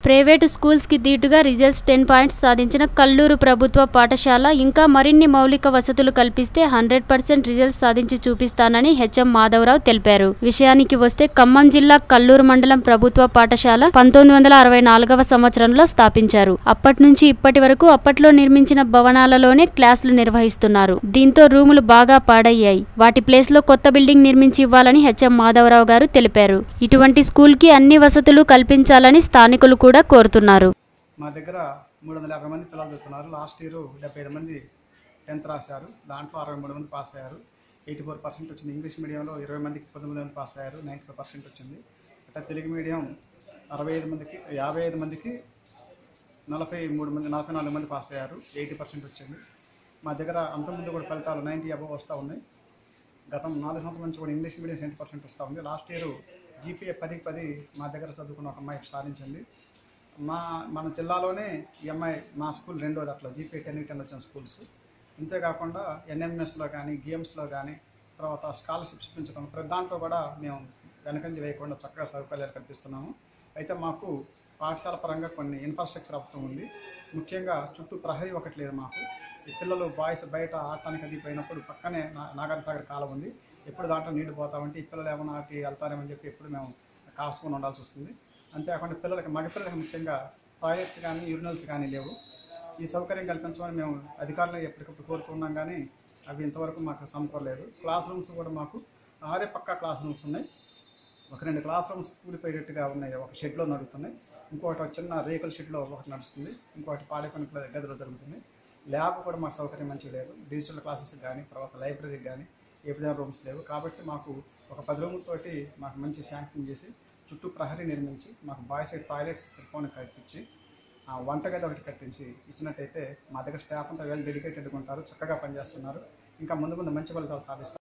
private స్కూల్స్కి దీటుగా results ten points సాధించిన కల్లూరు ప్రభుత్వ పాఠశాల ఇంకా మరిన్ని మౌలిక వసతులు కల్పిస్తే హండ్రెడ్ పర్సెంట్ రిజల్ట్స్ సాధించి చూపిస్తానని హెచ్ఎం మాధవరావు తెలిపారు విషయానికి వస్తే ఖమ్మం జిల్లా కల్లూరు మండలం ప్రభుత్వ పాఠశాల పంతొమ్మిది వందల అరవై నాలుగవ సంవత్సరంలో స్థాపించారు అప్పటి నుంచి ఇప్పటి వరకు అప్పట్లో నిర్మించిన భవనాలలోనే క్లాసులు నిర్వహిస్తున్నారు దీంతో రూములు బాగా పాడయ్యాయి వాటి ప్లేస్ లో కొత్త బిల్డింగ్ నిర్మించి ఇవ్వాలని హెచ్ఎం మాధవరావు గారు తెలిపారు ఇటువంటి స్కూల్ కి అన్ని వసతులు కల్పించాలని స్థానికులు కూడా కోరుతున్నారు మా దగ్గర మూడు వందల యాభై మంది పిల్లలు చదువుతున్నారు లాస్ట్ ఇయర్ డెబ్బై ఐదు మంది టెన్త్ రాశారు దాంట్లో అరవై మూడు మంది పాస్ అయ్యారు ఎయిటీ ఫోర్ పర్సెంట్ వచ్చింది ఇంగ్లీష్ మీడియంలో ఇరవై మందికి పంతొమ్మిది మంది పాస్ అయ్యారు నైంటీ ఫైవ్ పర్సెంట్ వచ్చింది అట్లా తెలుగు మీడియం అరవై ఐదు మందికి యాభై ఐదు మందికి నలభై మూడు మంది నలభై నాలుగు మంది పాస్ అయ్యారు ఎయిటీ పర్సెంట్ వచ్చింది మా దగ్గర అంతకుముందు కూడా ఫలితాలు నైంటీ అబవ్ వస్తూ ఉన్నాయి గతం నాలుగు సంవత్సరాల నుంచి కూడా ఇంగ్లీష్ మీడియం సెవెంటీ పర్సెంట్ వస్తూ ఉంది లాస్ట్ ఇయర్ జీపీఏ పదికి పది మా దగ్గర చదువుకున్న ఒక అమ్మాయి సాధించింది మా మన జిల్లాలోనే ఈ అమ్మాయి మా స్కూల్ రెండోది అట్లా జీపీఏ టెన్ టెన్ వచ్చిన స్కూల్స్ అంతేకాకుండా ఎన్ఎంఎస్లో కానీ గేమ్స్లో కానీ తర్వాత స్కాలర్షిప్స్ పెంచడం ప్రతి దాంట్లో కూడా మేము వెనకంజ వేయకుండా చక్కగా సౌకర్యాలు కల్పిస్తున్నాము అయితే మాకు పాఠశాల పరంగా కొన్ని ఇన్ఫ్రాస్ట్రక్చర్ అవసరం ఉంది ముఖ్యంగా చుట్టూ ప్రహరీ ఒకటి లేదు మాకు ఈ పిల్లలు బాయ్స్ బయట ఆడటానికి అది పోయినప్పుడు పక్కనే నా నాగార్జున సాగర్ కాలం ఉంది ఎప్పుడు దాంట్లో నీళ్లు పోతామంటే ఈ పిల్లలు ఏమైనా అటు వెళ్తారేమని చెప్పి ఎప్పుడు మేము కాసుకొని ఉండాల్సి వస్తుంది అంతేకాకుండా పిల్లలకి మగపిల్లలకి ముఖ్యంగా టాయిలెట్స్ కానీ యూరినల్స్ కానీ లేవు ఈ సౌకర్యం కల్పించమని మేము అధికారులు ఎప్పటికప్పుడు కోరుతున్నాం కానీ అవి ఇంతవరకు మాకు సమకూరలేదు క్లాస్ రూమ్స్ కూడా మాకు ఆరే పక్కా క్లాస్ రూమ్స్ ఉన్నాయి ఒక రెండు క్లాస్ రూమ్స్ కూలిపోయేటట్టుగా ఉన్నాయి ఒక షెడ్లో నడుస్తున్నాయి ఇంకొకటి ఒక చిన్న రేకుల షెడ్లో ఒకటి నడుస్తుంది ఇంకొకటి పాడేకొని గదిలో జరుగుతుంది ల్యాబ్ కూడా మాకు సౌకర్యం మంచిగా లేదు డిజిటల్ క్లాసెస్ కానీ తర్వాత లైబ్రరీకి కానీ ఏపీఆర్ రూమ్స్ లేవు కాబట్టి మాకు ఒక పది రూములతోటి మాకు మంచి శాంక్షన్ చేసి చుట్టూ ప్రహరీ నిర్మించి మాకు బాయ్స్ సైడ్ టాయిలెట్స్ సెల్ఫోన్ కట్టించి ఆ వంటగది ఒకటి కట్టించి ఇచ్చినట్టయితే మా దగ్గర స్టాఫ్ అంతా వెల్ డెడికేటెడ్గా ఉంటారు చక్కగా పనిచేస్తున్నారు ఇంకా ముందు ముందు మంచి ఫలితాలు సాధిస్తారు